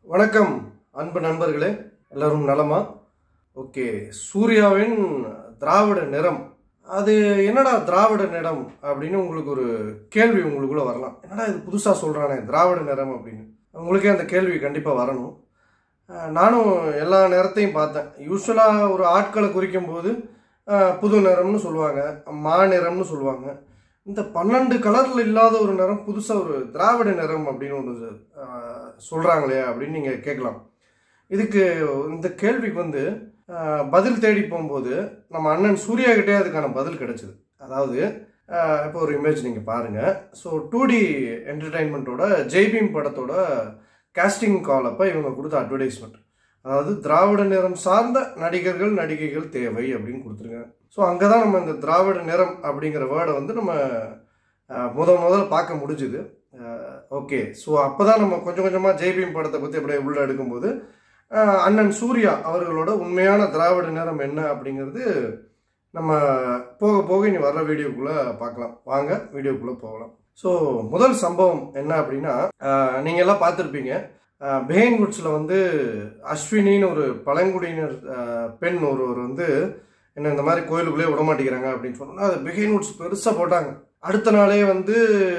வணக்கம் அன்பு நண்பர்களே எல்லாரும் நலமா ஓகே சூர்யாவின் திராவிட நிறம் அது என்னடா திராவிட நிறம் அப்படின்னு உங்களுக்கு ஒரு கேள்வி உங்களுக்குள்ள வரலாம் என்னடா இது புதுசாக சொல்கிறானே திராவிட நிறம் அப்படின்னு உங்களுக்கே அந்த கேள்வி கண்டிப்பாக வரணும் அஹ் நானும் எல்லா நிறத்தையும் பார்த்தேன் யூஸ்வலாக ஒரு ஆட்களை குறிக்கும் போது அஹ், புது நிறம்னு சொல்லுவாங்க மா நிறம்னு சொல்லுவாங்க இந்த பன்னெண்டு கலரில் இல்லாத ஒரு நிறம் புதுசாக ஒரு திராவிட நிறம் அப்படின்னு ஒன்று சொல்கிறாங்களே அப்படின்னு நீங்கள் கேட்கலாம் இதுக்கு இந்த கேள்விக்கு வந்து அஹ், பதில் தேடி போகும்போது நம்ம அண்ணன் சூர்யா கிட்டே அதுக்கான பதில் கிடைச்சிது அதாவது அஹ், இப்போ ஒரு இமேஜ் நீங்கள் பாருங்கள் ஸோ டூ டி என்டர்டைன்மெண்ட்டோட ஜெய்பீம் படத்தோட காஸ்டிங் கால் அப்போ இவங்க கொடுத்த அட்வர்டைஸ்மெண்ட் அதாவது திராவிட நிறம் சார்ந்த நடிகர்கள் நடிகைகள் தேவை அப்படின்னு கொடுத்துருக்காங்க ஸோ அங்கே தான் நம்ம இந்த திராவிட நிறம் அப்படிங்கிற வேர்டை வந்து நம்ம அஹ், முத முதல்ல பார்க்க முடிஞ்சுது ஓகே ஸோ அப்போ தான் நம்ம கொஞ்சம் கொஞ்சமாக ஜெய்பீம் படத்தை பற்றி அப்படியே உள்ள எடுக்கும்போது அஹ், அண்ணன் சூர்யா அவர்களோட உண்மையான திராவிட நிறம் என்ன அப்படிங்கிறது நம்ம போக போக இனி வர்ற வீடியோக்குள்ளே பார்க்கலாம் வாங்க வீடியோக்குள்ளே போகலாம் ஸோ முதல் சம்பவம் என்ன அப்படின்னா அஹ், நீங்க எல்லாம் பார்த்துருப்பீங்க பெயின் குட்ஸில் வந்து அஸ்வினின்னு ஒரு பழங்குடியினர் அஹ், பெண் ஒருவர் வந்து என்ன இந்த மாதிரி கோயிலுக்குள்ளே விட மாட்டேங்கிறாங்க அப்படின்னு சொன்னோன்னா அது பெயின் குட்ஸ் பெருசாக போட்டாங்க அடுத்த நாளே வந்து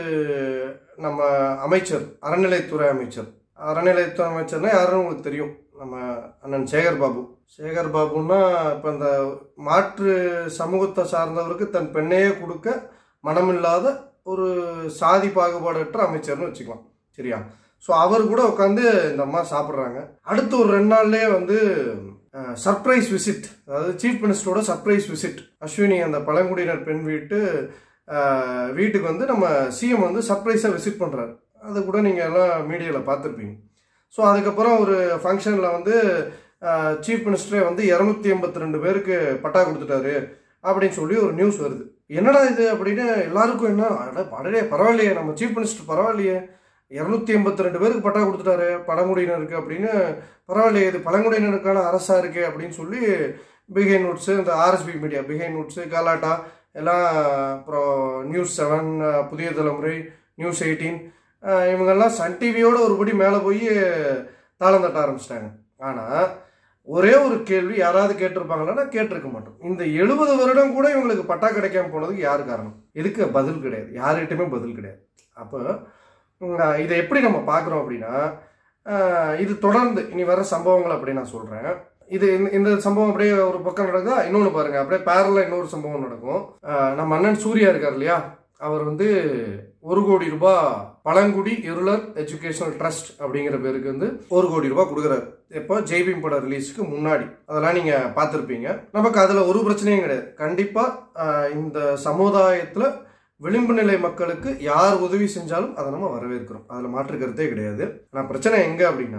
நம்ம அமைச்சர் அறநிலைத்துறை அமைச்சர் அறநிலைத்துறை அமைச்சர்னா யாருன்னு உங்களுக்கு தெரியும் நம்ம அண்ணன் சேகர் பாபு சேகர் பாபுன்னா இப்போ இந்த மாற்று சமூகத்தை சார்ந்தவருக்கு தன் பெண்ணையே கொடுக்க மனமில்லாத ஒரு சாதி பாகுபாடற்ற அமைச்சர்னு வச்சுக்கலாம் சரியா ஸோ அவர் கூட உட்காந்து இந்த அம்மா சாப்பிட்றாங்க அடுத்து ஒரு ரெண்டு நாள்லயே வந்து சர்ப்ரைஸ் விசிட் அதாவது சீஃப் மினிஸ்டரோட சர்ப்ரைஸ் விசிட் அஸ்வினி அந்த பழங்குடியினர் பெண் வீட்டு அஹ், வீட்டுக்கு வந்து நம்ம சிஎம் வந்து சர்ப்ரைஸாக விசிட் பண்ணுறாரு அது கூட நீங்கள் எல்லாம் மீடியாவில் பார்த்துருப்பீங்க ஸோ அதுக்கப்புறம் ஒரு ஃபங்க்ஷனில் வந்து சீஃப் மினிஸ்டரே வந்து இரநூத்தி எண்பத்தி ரெண்டு பேருக்கு பட்டா கொடுத்துட்டாரு அப்படின்னு சொல்லி ஒரு நியூஸ் வருது என்னடா இது அப்படின்னு எல்லாருக்கும் என்ன அட அடடே பரவாயில்லையே நம்ம சீஃப் மினிஸ்டர் பரவாயில்லையே இரநூத்தி எண்பத்தி ரெண்டு பேருக்கு பட்டா கொடுத்துட்டாரு பழங்குடியினருக்கு அப்படின்னு பரவாயில்லையே இது பழங்குடியினருக்கான அரசா இருக்கே அப்படின்னு சொல்லி பிகை நோட்ஸு இந்த ஆர்எஸ்பி மீடியா பிகை நோட்ஸு கலாட்டா எல்லாம் அப்புறம் நியூஸ் செவன் புதிய தலைமுறை நியூஸ் எயிட்டீன் இவங்கெல்லாம் சன் டிவியோட ஒருபடி மேலே போய் தாளம் தட்ட ஆரம்பிச்சிட்டாங்க ஆனால் ஒரே ஒரு கேள்வி யாராவது கேட்டிருப்பாங்களான்னா கேட்டிருக்க மாட்டோம் இந்த எழுபது வருடம் கூட இவங்களுக்கு பட்டா கிடைக்காம போனதுக்கு யார் காரணம் இதுக்கு பதில் கிடையாது யார்கிட்டயுமே பதில் கிடையாது அப்போ உம், இதை எப்படி நம்ம பார்க்குறோம் அப்படின்னா ஆஹ், இது தொடர்ந்து இனி வர சம்பவங்கள் அப்படி நான் சொல்கிறேன் இது இந்த- இந்த சம்பவம் அப்படியே ஒரு பக்கம் நடக்குதா இன்னொன்று பாருங்க அப்படியே பேரல இன்னொரு சம்பவம் நடக்கும் ஆஹ், நம்ம அண்ணன் சூர்யா இருக்கார் இல்லையா அவர் வந்து ஒரு கோடி ரூபாய் பழங்குடி இருளர் எஜுகேஷனல் ட்ரஸ்ட் அப்படிங்கிற பேருக்கு வந்து ஒரு கோடி ரூபாய் கொடுக்குறாரு எப்போ ஜெய்பீம் படம் ரிலீஸ்க்கு முன்னாடி அதெல்லாம் நீங்க பார்த்துருப்பீங்க நமக்கு அதுல ஒரு பிரச்சனையும் கிடையாது கண்டிப்பா ஆஹ், இந்த சமுதாயத்துல விளிம்பு நிலை மக்களுக்கு யார் உதவி செஞ்சாலும் அதை நம்ம வரவேற்கிறோம் அதில் மாற்று கருத்தே கிடையாது ஆனால் பிரச்சனை எங்கே அப்படின்னா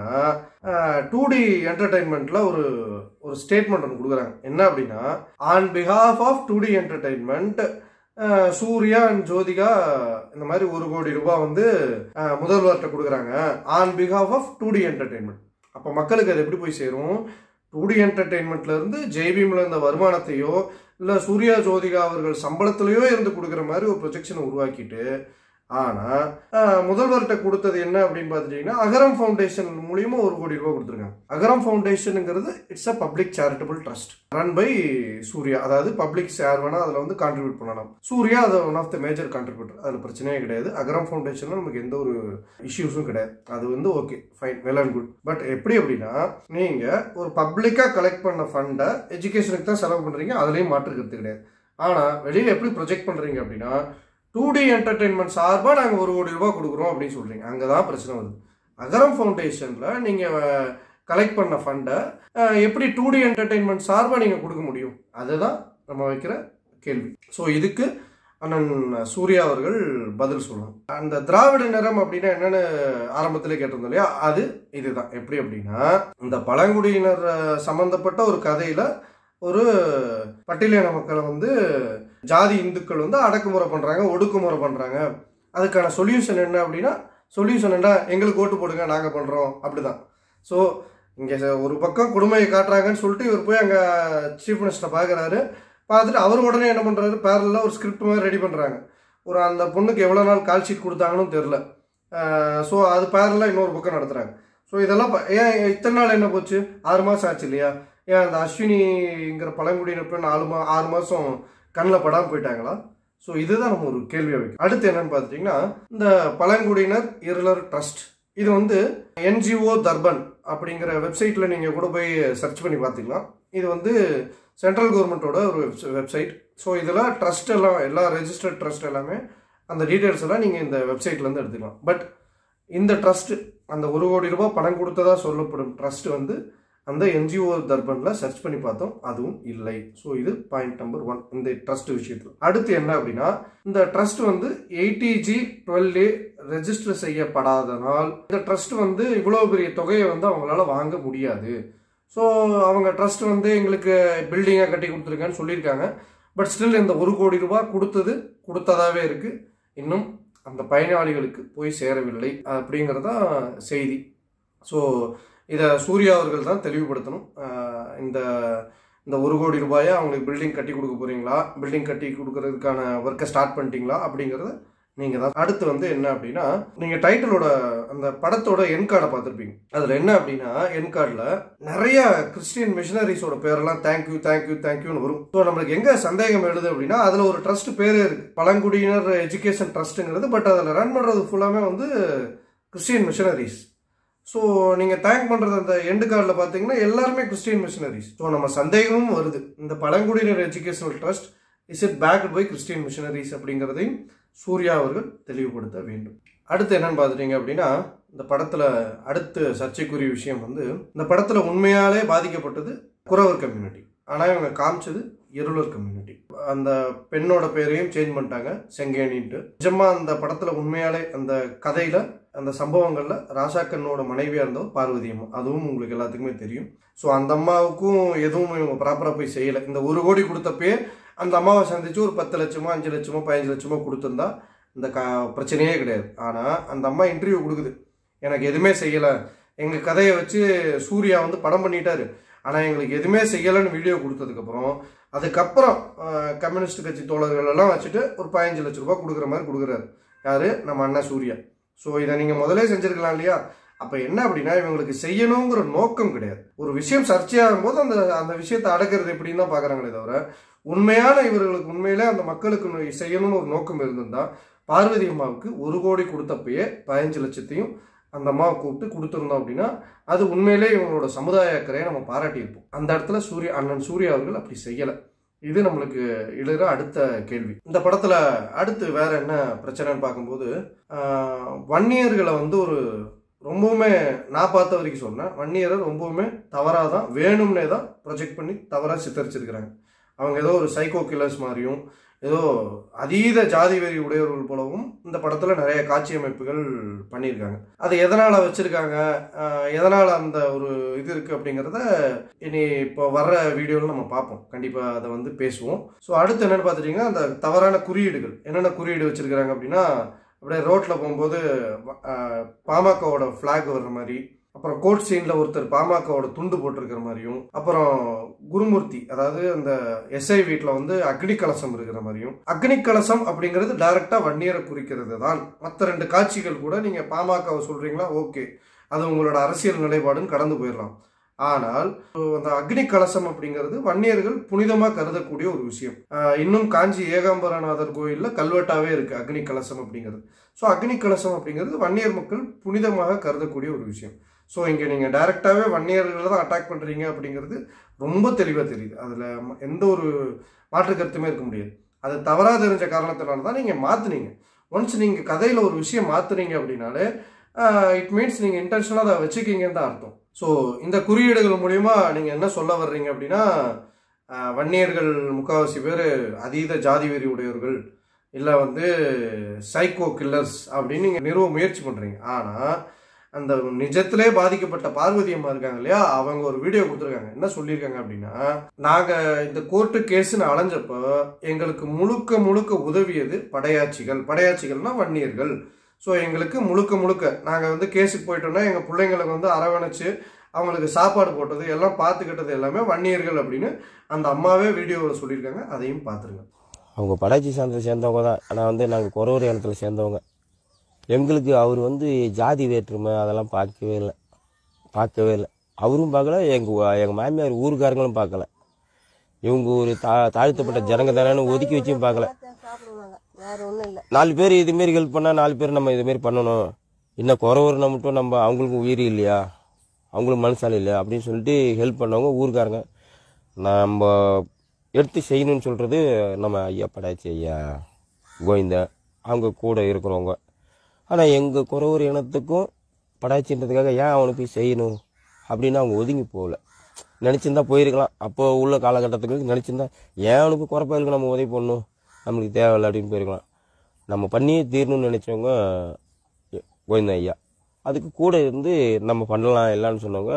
டூ டி என்டர்டைன்மெண்ட்டில் ஒரு ஒரு ஸ்டேட்மெண்ட் ஒன்று கொடுக்குறாங்க என்ன அப்படின்னா on behalf of two D entertainment Suriya and Jyothika இந்த மாதிரி ஒரு கோடி ரூபாய் வந்து அஹ், முதல்வர்கிட்ட கொடுக்குறாங்க on behalf of two D entertainment அப்போ மக்களுக்கு அது எப்படி போய் சேரும் டூ டி என்டர்டைன்மெண்ட்ல இருந்து ஜெய்பீம்ல இருந்த வருமானத்தையோ இல்லை சூர்யா ஜோதிகா அவர்கள் சம்பளத்திலேயோ இருந்து கொடுக்குற மாதிரி ஒரு ப்ரொஜெக்ஷனை உருவாக்கிட்டு ஆனால் முதல்வர்கிட்ட கொடுத்தது என்ன அப்படின்னு பார்த்துட்டீங்கன்னா அகரம் ஃபவுண்டேஷன் மூலியமா ஒரு கோடி ரூபாய் கொடுத்துருக்காங்க அகரம் ஃபவுண்டேஷனுங்கிறது it's a public charitable trust run by Suriya அதாவது பப்ளிக் ஷேர் வேணா அதில் வந்து கான்ட்ரிபியூட் பண்ணலாம் சூர்யா அது one of the major contributor அதில் பிரச்சனையே கிடையாது அகரம் ஃபவுண்டேஷனில் நமக்கு எந்த ஒரு இஷ்யூஸும் கிடையாது அது வந்து okay fine well and good but எப்படி அப்படின்னா நீங்கள் ஒரு பப்ளிக்காக கலெக்ட் பண்ண ஃபண்டை எஜுகேஷனுக்கு தான் செலவு பண்ணுறீங்க அதுலேயும் மாற்றுக்கிறது கிடையாது ஆனால் வெளியில் எப்படி ப்ரொஜெக்ட் பண்ணுறீங்க அப்படின்னா டூ டி என்டர்டெயின்மெண்ட் சார்பாக நாங்கள் ஒரு கோடி ரூபாய் கொடுக்குறோம் அப்படின்னு சொல்கிறீங்க அங்கே தான் பிரச்சனை வருது அகரம் ஃபவுண்டேஷனில் நீங்கள் கலெக்ட் பண்ண ஃபண்டை எப்படி டூ டி என்டர்டெயின்மெண்ட் சார்பாக நீங்கள் கொடுக்க முடியும் அதுதான் நம்ம வைக்கிற கேள்வி ஸோ இதுக்கு அண்ணன் சூர்யா அவர்கள் பதில் சொல்லணும் அந்த திராவிட நிறம் அப்படின்னா என்னன்னு ஆரம்பத்திலே கேட்டிருந்தோம் இல்லையா அது இதுதான் எப்படி அப்படின்னா இந்த பழங்குடியினர் அஹ், சம்பந்தப்பட்ட ஒரு கதையில ஒரு பட்டியலின மக்களை வந்து ஜாதி இந்துக்கள் வந்து அடக்குமுறை பண்றாங்க ஒடுக்குமுறை பண்றாங்க அதுக்கான சொல்யூஷன் என்ன அப்படின்னா சொல்யூஷன் என்ன எங்களுக்கு ஓட்டு போடுங்க நாங்கள் பண்ணுறோம் அப்படிதான் ஸோ இங்கே ஒரு பக்கம் கொடுமையை காட்டுறாங்கன்னு சொல்லிட்டு இவர் போய் அங்கே சீஃப் மினிஸ்டரை பார்க்குறாரு பார்த்துட்டு அவர் உடனே என்ன பண்ணுறாரு பேரலில் ஒரு ஸ்கிரிப்ட் மாதிரி ரெடி பண்ணுறாங்க ஒரு அந்த பொண்ணுக்கு எவ்வளோ நாள் கால் ஷீட் கொடுத்தாங்கன்னு தெரில ஸோ அது பேரலாக இன்னொரு பக்கம் நடத்துகிறாங்க ஸோ இதெல்லாம் ப- ஏன் இத்தனை நாள் என்ன போச்சு ஆறு மாதம் ஆச்சு இல்லையா ஏன் அந்த அஸ்வினிங்கிற பழங்குடியினர் பெண் நாலு மா ஆறு மாதம் கண்ணில் படாமல் போயிட்டாங்களா ஸோ இதுதான் நம்ம ஒரு கேள்வியை வைக்கும் அடுத்து என்னன்னு பார்த்துட்டிங்கன்னா இந்த பழங்குடியினர் இருளர் ட்ரஸ்ட் இது வந்து என்ஜிஓ தர்பன் அப்படிங்கிற வெப்சைட்டில் நீங்கள் கூட போய் சர்ச் பண்ணி பார்த்துக்கலாம் இது வந்து சென்ட்ரல் கவர்மெண்ட்டோட ஒரு வெப்சைட் ஸோ இதில் ட்ரஸ்ட் எல்லாம் எல்லா ரெஜிஸ்டர்ட் ட்ரஸ்ட் எல்லாமே அந்த டீட்டெயில்ஸ் எல்லாம் நீங்கள் இந்த வெப்சைட்லேருந்து எடுத்துக்கலாம் பட் இந்த ட்ரஸ்ட் அந்த ஒரு கோடி ரூபாய் பணம் கொடுத்ததா சொல்லப்படும் ட்ரஸ்ட் வந்து அந்த என்ஜிஓ தர்பனில் சர்ச் பண்ணி பார்த்தோம் அதுவும் இல்லை ஸோ இது பாயிண்ட் நம்பர் ஒன் இந்த ட்ரஸ்ட் விஷயத்தில் அடுத்து என்ன அப்படின்னா இந்த ட்ரஸ்ட் வந்து எயிட்டிஜி டுவெல் ஏ ரெஜிஸ்டர் செய்யப்படாதனால் இந்த ட்ரஸ்ட் வந்து இவ்வளோ பெரிய தொகையை வந்து அவங்களால வாங்க முடியாது ஸோ அவங்க ட்ரஸ்ட் வந்து எங்களுக்கு பில்டிங்கை கட்டி கொடுத்துருக்கேன்னு சொல்லியிருக்காங்க பட் ஸ்டில் இந்த ஒரு கோடி ரூபாய் கொடுத்தது கொடுத்ததாவே இருக்கு இன்னும் அந்த பயனாளிகளுக்கு போய் சேரவில்லை அப்படிங்கிறதான் செய்தி ஸோ இதை சூர்யா அவர்கள் தான் தெளிவுபடுத்தணும் ஆஹ் இந்த இந்த ஒரு கோடி ரூபாயை அவங்களுக்கு பில்டிங் கட்டி கொடுக்க போறீங்களா பில்டிங் கட்டி கொடுக்கறதுக்கான ஒர்க்கை ஸ்டார்ட் பண்ணிட்டீங்களா அப்படிங்கிறத நீங்கள் தான் அடுத்து வந்து என்ன அப்படின்னா நீங்கள் டைட்டிலோட அந்த படத்தோட என் கார்டை பார்த்துருப்பீங்க அதில் என்ன அப்படின்னா என் கார்டில் நிறைய கிறிஸ்டியன் மிஷனரிஸோட பேரெல்லாம் தேங்க்யூ தேங்க்யூ தேங்க்யூன்னு வரும் ஸோ நம்மளுக்கு எங்கே சந்தேகம் எழுது அப்படின்னா அதில் ஒரு ட்ரஸ்ட் பேரே இருக்கு பழங்குடியினர் எஜுகேஷன் ட்ரஸ்ட்டுங்கிறது பட் அதில் ரன் பண்ணுறது ஃபுல்லாமே வந்து கிறிஸ்டியன் மிஷனரிஸ் ஸோ நீங்கள் தேங்க் பண்ணுறது அந்த எண்டு கார்டில் பார்த்தீங்கன்னா எல்லாருமே கிறிஸ்டியன் மிஷனரிஸ் ஸோ நம்ம சந்தேகமும் வருது இந்த பழங்குடியினர் educational trust is it backed by Christian missionaries அப்படிங்கிறதையும் சூர்யா அவர்கள் தெளிவுபடுத்த வேண்டும் அடுத்து என்னன்னு பார்த்துட்டீங்க அப்படின்னா இந்த படத்தில் அடுத்து சர்ச்சைக்குரிய விஷயம் வந்து இந்த படத்தில் உண்மையாலே பாதிக்கப்பட்டது குறவர் கம்யூனிட்டி ஆனால் இவங்க காமிச்சது இருளர் கம்யூனிட்டி அந்த பெண்ணோட பேரையும் சேஞ்ச் பண்ணிட்டாங்க செங்கேனின்ட்டு நிஜமா அந்த படத்தில் உண்மையாலே அந்த கதையில் அந்த சம்பவங்களில் ராசாக்கண்ணோட மனைவியாக இருந்தவர் பார்வதி அம்மா அதுவும் உங்களுக்கு எல்லாத்துக்குமே தெரியும் ஸோ அந்த அம்மாவுக்கும் எதுவும் இவங்க ப்ராப்பராக போய் செய்யலை இந்த ஒரு கோடி கொடுத்தப்பே அந்த அம்மாவை சந்திச்சு ஒரு பத்து லட்சமோ அஞ்சு லட்சமோ பதினஞ்சு லட்சமோ கொடுத்துருந்தா இந்த க பிரச்சனையே கிடையாது ஆனால் அந்த அம்மா இன்டர்வியூ கொடுக்குது எனக்கு எதுவுமே செய்யலை எங்கள் கதையை வச்சு சூர்யா வந்து படம் பண்ணிட்டாரு ஆனால் எங்களுக்கு எதுவுமே செய்யலைன்னு வீடியோ கொடுத்ததுக்கப்புறம் அதுக்கப்புறம் அஹ், கம்யூனிஸ்ட் கட்சி தோழர்கள் எல்லாம் வச்சுட்டு ஒரு பதினஞ்சு லட்ச ரூபாய் கொடுக்குற மாதிரி கொடுக்குறாரு யாரு நம்ம அண்ணன் சூர்யா ஸோ இதை நீங்கள் முதலே செஞ்சிருக்கலாம் இல்லையா அப்போ என்ன அப்படின்னா இவங்களுக்கு செய்யணுங்கிற நோக்கம் கிடையாது ஒரு விஷயம் சர்ச்சையாகும் போது அந்த அந்த விஷயத்தை அடக்கிறது எப்படின்னு தான் பார்க்குறாங்களே தவிர உண்மையான இவர்களுக்கு உண்மையிலே அந்த மக்களுக்கு நோ- செய்யணும்னு ஒரு நோக்கம் இருந்திருந்தா பார்வதி அம்மாவுக்கு ஒரு கோடி கொடுத்தப்பயே பதினஞ்சு லட்சத்தையும் அந்த அம்மாவை கூப்பிட்டு கொடுத்துருந்தோம் அப்படின்னா அது உண்மையிலே இவங்களோட சமுதாய அக்கறையை நம்ம பாராட்டியிருப்போம் அந்த இடத்துல சூர்யா அண்ணன் சூர்யா அவர்கள் அப்படி செய்யலை இது நம்மளுக்கு எழுற அடுத்த கேள்வி இந்த படத்துல அடுத்து வேற என்ன பிரச்சனைன்னு பார்க்கும்போது ஆஹ், வன்னியர்களை வந்து ஒரு ரொம்பவுமே நான் பார்த்த வரைக்கும் சொன்னேன் வன்னியரை ரொம்பவுமே தவறாக தான் வேணும்னே தான் ப்ரொஜெக்ட் பண்ணி தவறாக சித்தரிச்சிருக்கிறாங்க அவங்க ஏதோ ஒரு சைக்கோ கில்லர்ஸ் மாதிரியும் ஏதோ அதீத ஜாதி வெறி உடையவர்கள் போலவும் இந்த படத்தில் நிறைய காட்சி அமைப்புகள் பண்ணியிருக்காங்க அது எதனால் வச்சுருக்காங்க எதனால் அந்த ஒரு இது இருக்குது அப்படிங்கிறத இனி இப்போ வர்ற வீடியோவில் நம்ம பார்ப்போம் கண்டிப்பாக அதை வந்து பேசுவோம் ஸோ அடுத்து என்னென்னு பார்த்துட்டிங்கன்னா அந்த தவறான குறியீடுகள் என்னென்ன குறியீடு வச்சுருக்கிறாங்க அப்படின்னா அப்படியே ரோட்டில் போகும்போது அஹ், பாமகவோட ஃப்ளாக் வர்ற மாதிரி அப்புறம் கோட் சீனில் ஒருத்தர் பாமகவோட துண்டு போட்டிருக்கிற மாதிரியும் அப்புறம் குருமூர்த்தி அதாவது அந்த எஸ்ஐ வீட்டில் வந்து அக்னி கலசம் இருக்கிற மாதிரியும் அக்னி கலசம் அப்படிங்கிறது டைரக்டா வன்னியரை குறிக்கிறது தான் மற்ற ரெண்டு காட்சிகள் கூட நீங்க பாமகவை சொல்றீங்களா ஓகே அது உங்களோட அரசியல் நிலைப்பாடுன்னு கடந்து போயிடலாம் ஆனால் அந்த அக்னி கலசம் அப்படிங்கிறது வன்னியர்கள் புனிதமாக கருதக்கூடிய ஒரு விஷயம் ஆஹ் இன்னும் காஞ்சி ஏகாம்பரநாதர் கோயிலில் கல்வெட்டாவே இருக்கு அக்னி கலசம் அப்படிங்கிறது ஸோ அக்னி கலசம் அப்படிங்கிறது வன்னியர் மக்கள் புனிதமாக கருதக்கூடிய ஒரு விஷயம் ஸோ இங்கே நீங்கள் டைரெக்டாகவே வன்னியர்களை தான் அட்டாக் பண்ணுறீங்க அப்படிங்கிறது ரொம்ப தெளிவாக தெரியுது அதில் எந்த ஒரு மாற்று கருத்துமே இருக்க முடியாது அது தவறாக தெரிஞ்ச காரணத்தினால தான் நீங்கள் மாற்றுனீங்க ஒன்ஸ் நீங்கள் கதையில் ஒரு விஷயம் மாற்றுனீங்க அப்படின்னாலே இட் மீன்ஸ் நீங்கள் இன்டென்ஷனாக அதை வச்சுக்கிங்கன்னு தான் அர்த்தம் ஸோ இந்த குறியீடுகள் மூலிமா நீங்கள் என்ன சொல்ல வர்றீங்க அப்படின்னா ஆஹ், வன்னியர்கள் முக்கால்வாசி பேர் அதீத ஜாதி வெறி உடையவர்கள் இல்லை வந்து சைக்கோ கில்லர்ஸ் அப்படின்னு நீங்கள் நிறுவ முயற்சி பண்ணுறீங்க ஆனால் அந்த நிஜத்திலே பாதிக்கப்பட்ட பார்வதி அம்மா இருக்காங்க இல்லையா அவங்க ஒரு வீடியோ கொடுத்துருக்காங்க என்ன சொல்லியிருக்காங்க அப்படின்னா நாங்கள் இந்த கோர்ட்டு கேஸ்னு அலைஞ்சப்போ எங்களுக்கு முழுக்க முழுக்க உதவியது படையாட்சிகள் படையாட்சிகள்னா வன்னியர்கள் ஸோ எங்களுக்கு முழுக்க முழுக்க நாங்கள் வந்து கேஸுக்கு போயிட்டோம்னா எங்கள் பிள்ளைங்களுக்கு வந்து அரவணைச்சு அவங்களுக்கு சாப்பாடு போட்டது எல்லாம் பார்த்துக்கிட்டது எல்லாமே வன்னியர்கள் அப்படின்னு அந்த அம்மாவே வீடியோவில் சொல்லியிருக்காங்க அதையும் பார்த்துருங்க அவங்க படாச்சி சார்ந்த சேர்ந்தவங்க தான் ஆனால் வந்து நாங்கள் குறவர் இனத்தில் சேர்ந்தவங்க எங்களுக்கு அவர் வந்து ஜாதி வேற்றுமை அதெல்லாம் பார்க்கவே இல்லை பார்க்கவே இல்லை அவரும் பார்க்கல எங்கள் எங்கள் மாமியார் ஊருக்காரங்களும் பார்க்கல இவங்க ஒரு தா தாழ்த்தப்பட்ட ஜனங்க தானேன்னு ஒதுக்கி வச்சும் பார்க்கல சாப்பிடுவாங்க வேற ஒன்றும் இல்லை நாலு பேர் இதுமாரி ஹெல்ப் பண்ணால் நாலு பேர் நம்ம இதுமாரி பண்ணணும் இன்னும் குறவர்னா மட்டும் நம்ம அவங்களுக்கும் உயிர் இல்லையா அவங்களுக்கு மனசால இல்லையா அப்படின்னு சொல்லிட்டு ஹெல்ப் பண்ணவங்க ஊருக்காரங்க நம்ம எடுத்து செய்யணும்னு சொல்கிறது நம்ம ஐயா படாச்சி ஐயா கோவிந்தா அவங்க கூட இருக்கிறவங்க ஆனால் எங்கள் குறவர் இனத்துக்கும் படாச்சின்றதுக்காக ஏன் அவனுக்கு போய் செய்யணும் அப்படின்னு அவங்க ஒதுங்கி போகல நினச்சிருந்தா போயிருக்கலாம் அப்போ உள்ள காலகட்டத்துக்கு நினச்சிருந்தா ஏன் அவனுக்கு குறப்பயலுக்கு நம்ம உதவி பண்ணணும் நம்மளுக்கு தேவையில்லை அப்படின்னு போயிருக்கலாம் நம்ம பண்ணியே தீரணும்னு நினச்சவங்க கோவிந்த ஐயா அதுக்கு கூட இருந்து நம்ம பண்ணலாம் எல்லாம்னு சொன்னவங்க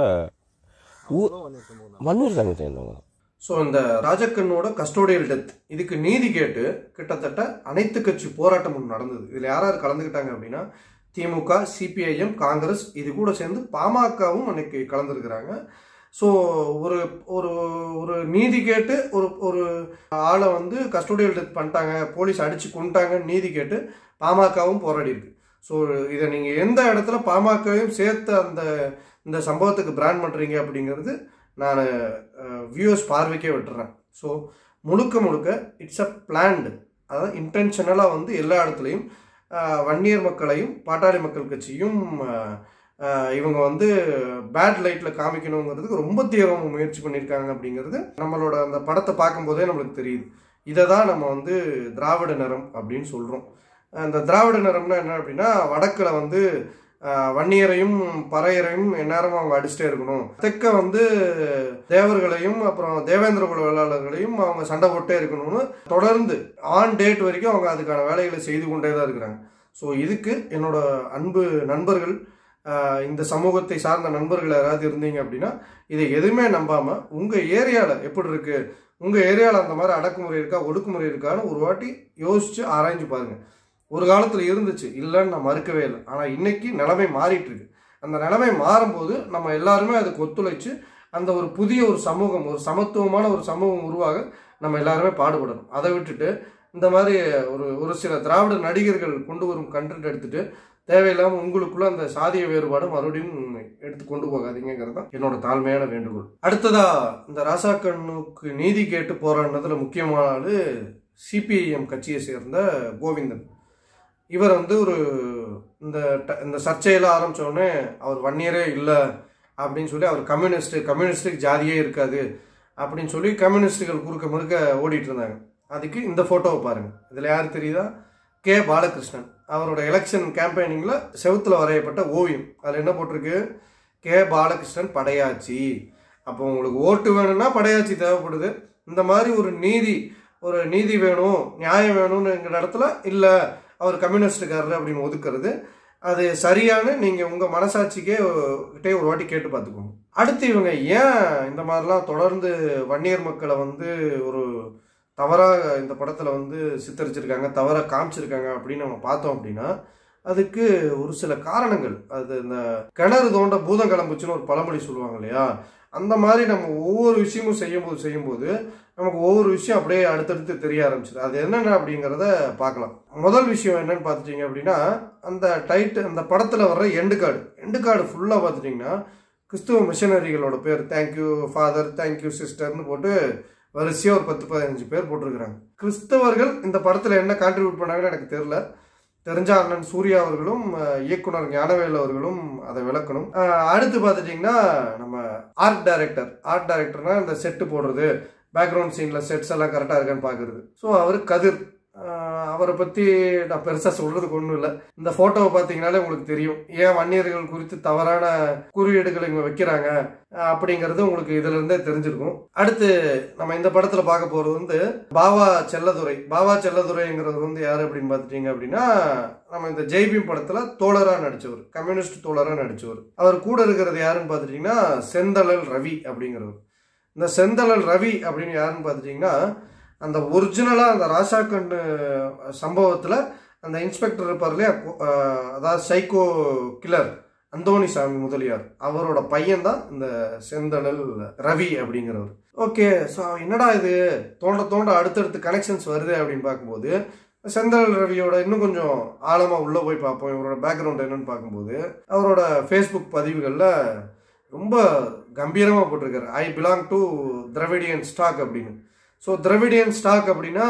ஊ- மன்னூர் சங்கத்தை சேர்ந்தவங்க ஸோ இந்த ராஜக்கண்ணோட கஸ்டோடியல் டெத் இதுக்கு நீதி கேட்டு கிட்டத்தட்ட அனைத்து கட்சி போராட்டம் ஒன்று நடந்தது இதில் யார் யார் கலந்துக்கிட்டாங்க அப்படின்னா திமுக சிபிஐஎம் காங்கிரஸ் இது கூட சேர்ந்து பாமகவும் அன்னைக்கு கலந்துருக்கிறாங்க ஸோ ஒரு ஒரு ஒரு நீதி கேட்டு ஒரு ஒரு ஆளை வந்து கஸ்டோடியல் டெத் பண்ணிட்டாங்க போலீஸ் அடித்து கொண்டுட்டாங்கன்னு நீதி கேட்டு பாமகவும் போராடி இருக்கு ஸோ இதை நீங்கள் எந்த இடத்துல பாமகவையும் சேர்த்து அந்த இந்த சம்பவத்துக்கு பிராண்ட் பண்ணுறீங்க அப்படிங்கிறது நான் வியூவர்ஸ் பார்வைக்கே விட்டுறேன் ஸோ முழுக்க முழுக்க இட்ஸ் அ பிளான்டு அதாவது இன்டென்ஷனலாக வந்து எல்லா இடத்துலையும் அஹ், வன்னியர் மக்களையும் பாட்டாளி மக்கள் கட்சியும் அஹ், அஹ், இவங்க வந்து பேட் லைட்டில் காமிக்கணுங்கிறதுக்கு ரொம்ப தீவிரமாக முயற்சி பண்ணியிருக்காங்க அப்படிங்கிறது நம்மளோட அந்த படத்தை பார்க்கும்போதே நம்மளுக்கு தெரியுது இதை தான் நம்ம வந்து திராவிட நிறம் அப்படின்னு சொல்கிறோம் அந்த திராவிட நிறம்னா என்ன அப்படின்னா வடக்கில் வந்து அஹ், வன்னியரையும் பறையரையும் எந்நேரமும் அவங்க அடிச்சுட்டே இருக்கணும் தெற்க வந்து தேவர்களையும் அப்புறம் தேவேந்திர குல வேளாளர்களையும் அவங்க சண்டை போட்டே இருக்கணும்னு தொடர்ந்து ஆன் டேட் வரைக்கும் அவங்க அதுக்கான வேலைகளை செய்து கொண்டே தான் இருக்கிறாங்க ஸோ இதுக்கு என்னோட அன்பு நண்பர்கள் அஹ், இந்த சமூகத்தை சார்ந்த நண்பர்கள் யாராவது இருந்தீங்க அப்படின்னா இதை எதுவுமே நம்பாம உங்க ஏரியாவில் எப்படி இருக்கு உங்க ஏரியாவில் அந்த மாதிரி அடக்குமுறை இருக்கா ஒடுக்குமுறை இருக்கான்னு ஒரு வாட்டி யோசிச்சு ஆராய்ஞ்சு பாருங்க ஒரு காலத்தில் இருந்துச்சு இல்லைன்னு நான் மறுக்கவே இல்லை ஆனால் இன்னைக்கு நிலைமை மாறிட்டு இருக்கு அந்த நிலைமை மாறும்போது நம்ம எல்லாருமே அதுக்கு ஒத்துழைச்சு அந்த ஒரு புதிய ஒரு சமூகம் ஒரு சமத்துவமான ஒரு சமூகம் உருவாக நம்ம எல்லாருமே பாடுபடணும் அதை விட்டுட்டு இந்த மாதிரி ஒரு ஒரு சில திராவிட நடிகர்கள் கொண்டு வரும் கண்டென்ட் எடுத்துட்டு தேவையில்லாமல் உங்களுக்குள்ள அந்த சாதிய வேறுபாடு மறுபடியும் எடுத்து கொண்டு போகாதீங்கிறது தான் என்னோட தாழ்மையான வேண்டுகோள் அடுத்ததா இந்த ராசாக்கண்ணுக்கு நீதி கேட்டு போராடினதுல முக்கியமான ஆளு சிபிஐஎம் கட்சியை சேர்ந்த கோவிந்தன் இவர் வந்து ஒரு இந்த ட- இந்த சர்ச்சையெல்லாம் ஆரம்பிச்ச உடனே அவர் வன்னியரே இல்லை அப்படின்னு சொல்லி அவர் கம்யூனிஸ்ட் கம்யூனிஸ்டுக்கு ஜாதியே இருக்காது அப்படின்னு சொல்லி கம்யூனிஸ்டுகள் குறுக்க முறுக்க ஓடிட்டு இருந்தாங்க அதுக்கு இந்த ஃபோட்டோவை பாருங்க இதில் யார் தெரியுதா கே பாலகிருஷ்ணன் அவரோட எலெக்ஷன் கேம்பெயினிங்கில் செவுத்துல வரையப்பட்ட ஓவியம் அதில் என்ன போட்டிருக்கு கே பாலகிருஷ்ணன் படையாச்சி அப்போ உங்களுக்கு ஓட்டு வேணும்னா படையாச்சி தேவைப்படுது இந்த மாதிரி ஒரு நீதி ஒரு நீதி வேணும் நியாயம் வேணும்னுங்கிற இடத்துல இல்லை அவர் கம்யூனிஸ்டுக்காரர் அப்படின்னு ஒதுக்குறது அது சரியான நீங்கள் உங்கள் மனசாட்சிக்கே கிட்டே ஒரு வாட்டி கேட்டு பார்த்துக்கோங்க அடுத்து இவங்க ஏன் இந்த மாதிரிலாம் தொடர்ந்து வன்னியர் மக்களை வந்து ஒரு தவறாக இந்த படத்தில் வந்து சித்தரிச்சிருக்காங்க தவறாக காமிச்சிருக்காங்க அப்படின்னு நம்ம பார்த்தோம் அப்படின்னா அதுக்கு ஒரு சில காரணங்கள் அது இந்த கிணறு தோண்ட பூதம் கிளம்புச்சுன்னு ஒரு பழமொழி சொல்லுவாங்க இல்லையா அந்த மாதிரி நம்ம ஒவ்வொரு விஷயமும் செய்யும்போது செய்யும்போது நமக்கு ஒவ்வொரு விஷயம் அப்படியே அடுத்தடுத்து தெரிய ஆரம்பிச்சிது அது என்னென்ன அப்படிங்கிறத பார்க்கலாம் முதல் விஷயம் என்னன்னு பார்த்துட்டீங்க அப்படின்னா அந்த டைட்டு அந்த படத்தில் வர்ற எண்டு கார்டு எண்டு கார்டு ஃபுல்லாக பார்த்துட்டிங்கன்னா கிறிஸ்துவ மிஷனரிகளோட பேர் தேங்க்யூ ஃபாதர் தேங்க்யூ சிஸ்டர்னு போட்டு வரிசையாக ஒரு பத்து பதினஞ்சு பேர் போட்டிருக்கிறாங்க கிறிஸ்தவர்கள் இந்த படத்தில் என்ன கான்ட்ரிபியூட் பண்ணாங்கன்னு எனக்கு தெரியல தெரிஞ்ச அண்ணன் சூர்யா அவர்களும் அஹ், இயக்குனர் ஞானவேல் அவர்களும் அதை விளக்கணும் அஹ், அடுத்து பார்த்துட்டிங்கன்னா நம்ம ஆர்ட் டைரக்டர் ஆர்ட் டைரக்டர்னா இந்த செட்டு போடுறது பேக்ரவுண்ட் சீனில் செட்ஸ் எல்லாம் கரெக்டாக இருக்கான்னு பார்க்குறது ஸோ அவர் கதிர் அஹ், அவரை பற்றி நான் பெருசாக சொல்கிறதுக்கு ஒன்றும் இல்லை இந்த ஃபோட்டோவை பார்த்தீங்கனாலே உங்களுக்கு தெரியும் ஏன் வன்னியர்கள் குறித்து தவறான குறியீடுகள் இங்கே வைக்கிறாங்க அஹ், அப்படிங்கிறது உங்களுக்கு இதுல இருந்தே தெரிஞ்சிருக்கும் அடுத்து நம்ம இந்த படத்தில் பார்க்க போகிறது வந்து பாவா செல்லதுரை பாவா செல்லதுரைங்கிறது வந்து யார் அப்படின்னு பார்த்துட்டீங்க அப்படின்னா நம்ம இந்த ஜெய்பீம் படத்தில் தோழராக நடிச்சவர் கம்யூனிஸ்ட் தோழராக நடிச்சவர் அவர் கூட இருக்கிறது யாருன்னு பார்த்துட்டிங்கன்னா செந்தழல் ரவி அப்படிங்கிறவர் இந்த செந்தழல் ரவி அப்படின்னு யாருன்னு பார்த்துட்டிங்கன்னா அந்த ஒரிஜினலாக அந்த ராசாக்கண்ணு சம்பவத்தில் அந்த இன்ஸ்பெக்டர் இருப்பார் இல்லையா கொ- அஹ் அதாவது சைக்கோ கில்லர் அந்தோணிசாமி முதலியார் அவரோட பையன் தான் இந்த செந்தழல் ரவி அப்படிங்கிறவர் ஓகே ஸோ என்னடா இது தோண்ட தோண்ட அடுத்தடுத்து கனெக்ஷன்ஸ் வருது அப்படின்னு பார்க்கும்போது செந்தழல் ரவியோட இன்னும் கொஞ்சம் ஆழமாக உள்ளே போய் பார்ப்போம் இவரோட பேக்ரவுண்ட் என்னன்னு பார்க்கும்போது அவரோட ஃபேஸ்புக் பதிவுகளில் ரொம்ப கம்பீரமாக போட்டிருக்காரு I belong to Dravidian stock அப்படின்னு ஸோ திரவிடியன் ஸ்டாக் அப்படின்னா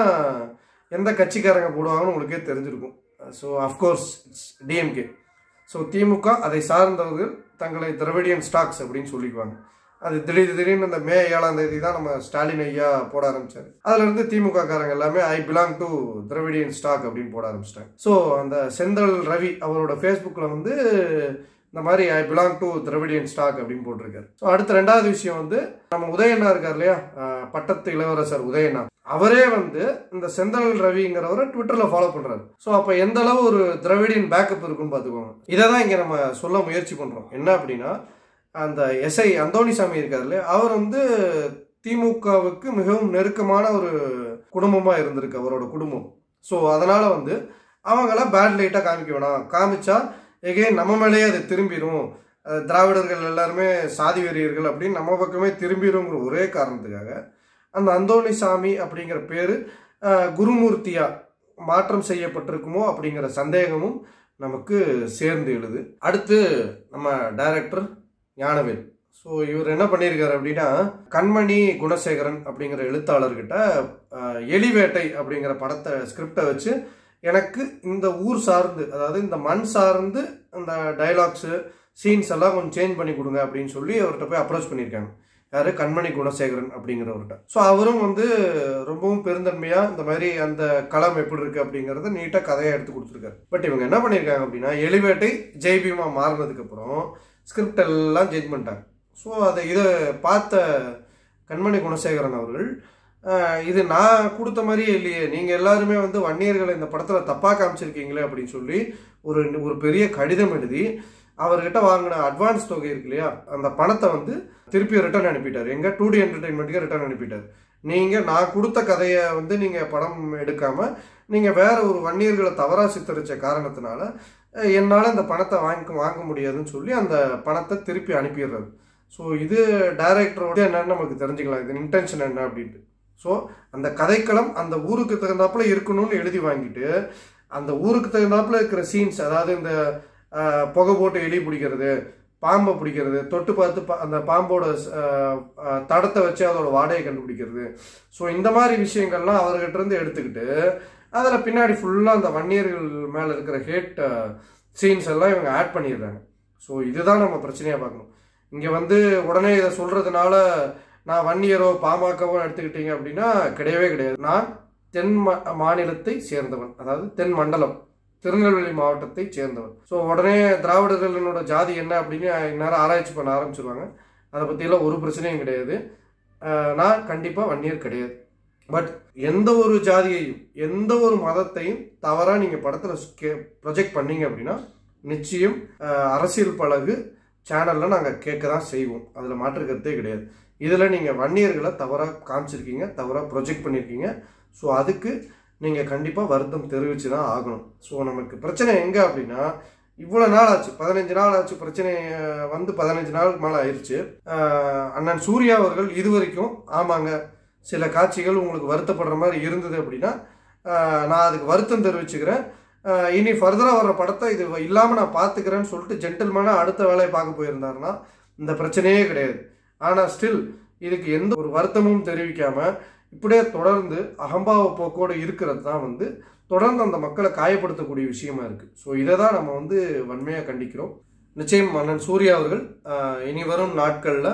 எந்த கட்சிக்காரங்க போடுவாங்கன்னு உங்களுக்கே தெரிஞ்சிருக்கும் so of course it's DMK so DMK அதை சார்ந்தவர்கள் தங்களை திரவிடியன் ஸ்டாக்ஸ் அப்படின்னு சொல்லிக்குவாங்க அது திடீர் திடீர்னு இந்த மே ஏழாம் தேதி தான் நம்ம ஸ்டாலின் ஐயா போட ஆரம்பிச்சாரு அதுல இருந்து திமுக காரங்க எல்லாமே I belong to Dravidian stock அப்படின்னு போட ஆரம்பிச்சிட்டாங்க ஸோ அந்த செந்தல் ரவி அவரோட ஃபேஸ்புக்கில் வந்து இந்த மாதிரி I belong to Dravidian stock அப்படின்னு போட்டிருக்காரு ஸோ அடுத்த ரெண்டாவது விஷயம் வந்து நம்ம உதயண்ணா இருக்கார் இல்லையா அஹ், பட்டத்து இளவரசர் உதயண்ணா அவரே வந்து இந்த செந்தல் ரவிங்கிறவரை ட்விட்டர்ல ஃபாலோ பண்றாரு ஸோ அப்போ எந்த அளவு ஒரு திரவிடியன் பேக்கப் இருக்குன்னு பார்த்துக்கோங்க இதை தான் இங்கே நம்ம சொல்ல முயற்சி பண்றோம் என்ன அப்படின்னா அந்த எஸ்ஐ அந்தோணிசாமி இருக்கார் இல்லையா அவர் வந்து திமுகவுக்கு மிகவும் நெருக்கமான ஒரு குடும்பமா இருந்திருக்கு அவரோட குடும்பம் ஸோ அதனால வந்து அவங்கள பேட் லைட்டாக காமிக்க வேணாம் காமிச்சா எகைன் நம்ம மேலேயே அது திரும்பிடும் அஹ் திராவிடர்கள் எல்லாருமே சாதி வெறியர்கள் அப்படின்னு நம்ம பக்கமே திரும்பிடுங்கிற ஒரே காரணத்துக்காக அந்த அந்தோணிசாமி அப்படிங்கிற பேர் குருமூர்த்தியா மாற்றம் செய்யப்பட்டிருக்குமோ அப்படிங்கிற சந்தேகமும் நமக்கு சேர்ந்து எழுது அடுத்து நம்ம டைரக்டர் ஞானவேல் ஸோ இவர் என்ன பண்ணியிருக்காரு அப்படின்னா கண்மணி குணசேகரன் அப்படிங்கிற எழுத்தாளர்கிட்ட அஹ், எலிவேட்டை அப்படிங்கிற படத்தை ஸ்கிரிப்டை வச்சு எனக்கு இந்த ஊர் சார்ந்து அதாவது இந்த மண் சார்ந்து அந்த டைலாக்ஸு சீன்ஸ் எல்லாம் கொஞ்சம் சேஞ்ச் பண்ணி கொடுங்க அப்படின்னு சொல்லி அவர்கிட்ட போய் அப்ரோச் பண்ணியிருக்காங்க யாரு கண்மணி குணசேகரன் அப்படிங்கிறவர்கிட்ட ஸோ அவரும் வந்து ரொம்பவும் பெருந்தன்மையா இந்த மாதிரி அந்த களம் எப்படி இருக்கு அப்படிங்கறத நீட்டாக கதையை எடுத்து கொடுத்துருக்காரு பட் இவங்க என்ன பண்ணியிருக்காங்க அப்படின்னா எலிவேட்டை ஜெய்பீமா மாறினதுக்கு அப்புறம் ஸ்கிரிப்ட் எல்லாம் சேஞ்ச் பண்ணிட்டாங்க ஸோ அதை இதை பார்த்த கண்மணி குணசேகரன் அவர்கள் அஹ், இது நான் கொடுத்த மாதிரியே இல்லையே நீங்கள் எல்லாருமே வந்து வன்னியர்களை இந்த படத்தில் தப்பாக காமிச்சிருக்கீங்களே அப்படின்னு சொல்லி ஒரு ஒரு பெரிய கடிதம் எழுதி அவர்கிட்ட வாங்கின அட்வான்ஸ் தொகை இருக்கு இல்லையா அந்த பணத்தை வந்து திருப்பி ரிட்டர்ன் அனுப்பிட்டார் எங்க டூ டி என்டர்டைன்மெண்ட்டுக்கு ரிட்டர்ன் அனுப்பிட்டார் நீங்க நான் கொடுத்த கதையை வந்து நீங்க படம் எடுக்காம நீங்க வேற ஒரு வன்னியர்களை தவறா சித்தரிச்ச காரணத்தினால அஹ், என்னால இந்த பணத்தை வாங்க வாங்க முடியாதுன்னு சொல்லி அந்த பணத்தை திருப்பி அனுப்பிடுறாரு ஸோ இது டைரக்டரோட என்னன்னு நமக்கு தெரிஞ்சுக்கலாம் இது இன்டென்ஷன் என்ன அப்படின்ட்டு ஸோ அந்த கதைக்களம் அந்த ஊருக்கு தகுந்தாப்புல இருக்கணும்னு எழுதி வாங்கிட்டு அந்த ஊருக்கு தகுந்தாப்புல இருக்கிற சீன்ஸ் அதாவது இந்த அஹ், புகை போட்டு எலி பிடிக்கிறது பாம்பை பிடிக்கிறது தொட்டு பார்த்து பா- அந்த பாம்போட அஹ், அஹ், தடத்தை வச்சு அதோட வாடையை கண்டுபிடிக்கிறது ஸோ இந்த மாதிரி விஷயங்கள்லாம் அவர்கிட்ட இருந்து எடுத்துக்கிட்டு அதில் பின்னாடி ஃபுல்லாக அந்த வன்னியர்கள் மேலே இருக்கிற ஹேட் சீன்ஸ் எல்லாம் இவங்க ஆட் பண்ணிடுறாங்க ஸோ இதுதான் நம்ம பிரச்சனையாக பார்க்கணும் இங்கே வந்து உடனே இதை சொல்கிறதுனால நான் வன்னியரோ பாமகவோ எடுத்துக்கிட்டீங்க அப்படின்னா கிடையவே கிடையாது நான் தென் மா- மாநிலத்தை சேர்ந்தவன் அதாவது தென் மண்டலம் திருநெல்வேலி மாவட்டத்தை சேர்ந்தவன் ஸோ உடனே திராவிடர்களோட ஜாதி என்ன அப்படின்னு இந்நேரம் ஆராய்ச்சி பண்ண ஆரம்பிச்சிருவாங்க அதை பற்றியெல்லாம் ஒரு பிரச்சனையும் கிடையாது அஹ் நான் கண்டிப்பாக வன்னியர் கிடையாது பட் எந்த ஒரு ஜாதியையும் எந்த ஒரு மதத்தையும் தவறாக நீங்கள் படத்தில் ப்ரொஜெக்ட் பண்ணீங்க அப்படின்னா நிச்சயம் அஹ், அரசியல் பழகு சேனலில் நாங்கள் கேட்க தான் செய்வோம் அதில் மாற்று கருத்தே கிடையாது இதில் நீங்கள் வன்னியர்களை தவறாக காமிச்சிருக்கீங்க தவறாக ப்ரொஜெக்ட் பண்ணியிருக்கீங்க ஸோ அதுக்கு நீங்கள் கண்டிப்பாக வருத்தம் தெரிவித்து தான் ஆகணும் ஸோ நமக்கு பிரச்சனை எங்கே அப்படின்னா இவ்வளோ நாள் ஆச்சு பதினஞ்சு நாள் ஆச்சு பிரச்சனை அஹ், வந்து பதினஞ்சு நாளுக்கு மேலே ஆயிடுச்சு அஹ், அண்ணன் சூர்யா அவர்கள் இது வரைக்கும் ஆமாங்க சில காட்சிகள் உங்களுக்கு வருத்தப்படுற மாதிரி இருந்தது அப்படின்னா அஹ், நான் அதுக்கு வருத்தம் தெரிவிச்சுக்கிறேன் அஹ், இனி ஃபர்தராக வர்ற படத்தை இது இல்லாமல் நான் பார்த்துக்கிறேன்னு சொல்லிட்டு ஜென்டில்மேனாக அடுத்த வேலையை பார்க்க போயிருந்தாருன்னா இந்த பிரச்சனையே கிடையாது ஆனால் ஸ்டில் இதுக்கு எந்த ஒரு வருத்தமும் தெரிவிக்காம இப்படியே தொடர்ந்து அகம்பாவ போக்கோடு இருக்கிறது தான் வந்து தொடர்ந்து அந்த மக்களை காயப்படுத்தக்கூடிய விஷயமா இருக்கு ஸோ இதை தான் நம்ம வந்து வன்மையாக கண்டிக்கிறோம் நிச்சயம் அண்ணன் சூர்யா அவர்கள் ஆஹ், இனி வரும் நாட்களில்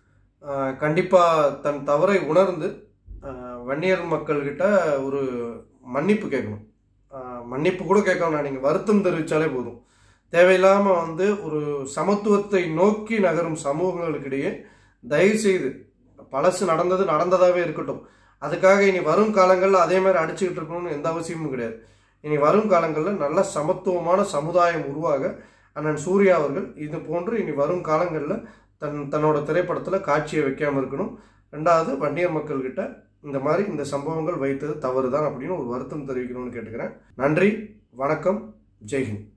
கண்டிப்பாக தன் தவறை உணர்ந்து ஆஹ், வன்னியர் மக்கள்கிட்ட ஒரு மன்னிப்பு கேட்கணும் ஆஹ், மன்னிப்பு கூட கேட்கணும் நீங்கள் வருத்தம் தெரிவித்தாலே போதும் தேவையில்லாமல் வந்து ஒரு சமத்துவத்தை நோக்கி நகரும் சமூகங்களுக்கிடையே தயவு செய்து பழசு நடந்தது நடந்ததாகவே இருக்கட்டும் அதுக்காக இனி வரும் காலங்களில் அதே மாதிரி அடிச்சுக்கிட்டு இருக்கணும்னு எந்த அவசியமும் கிடையாது இனி வரும் காலங்களில் நல்ல சமத்துவமான சமுதாயம் உருவாக அண்ணன் சூர்யா அவர்கள் இது போன்று இனி வரும் காலங்களில் தன் தன்னோட திரைப்படத்தில் காட்சியை வைக்காமல் இருக்கணும் ரெண்டாவது வன்னியர் மக்கள்கிட்ட இந்த மாதிரி இந்த சம்பவங்கள் வைத்தது தவறு தான் அப்படின்னு ஒரு வருத்தம் தெரிவிக்கணும்னு கேட்டுக்கிறேன் நன்றி வணக்கம் ஜெய்ஹிந்த்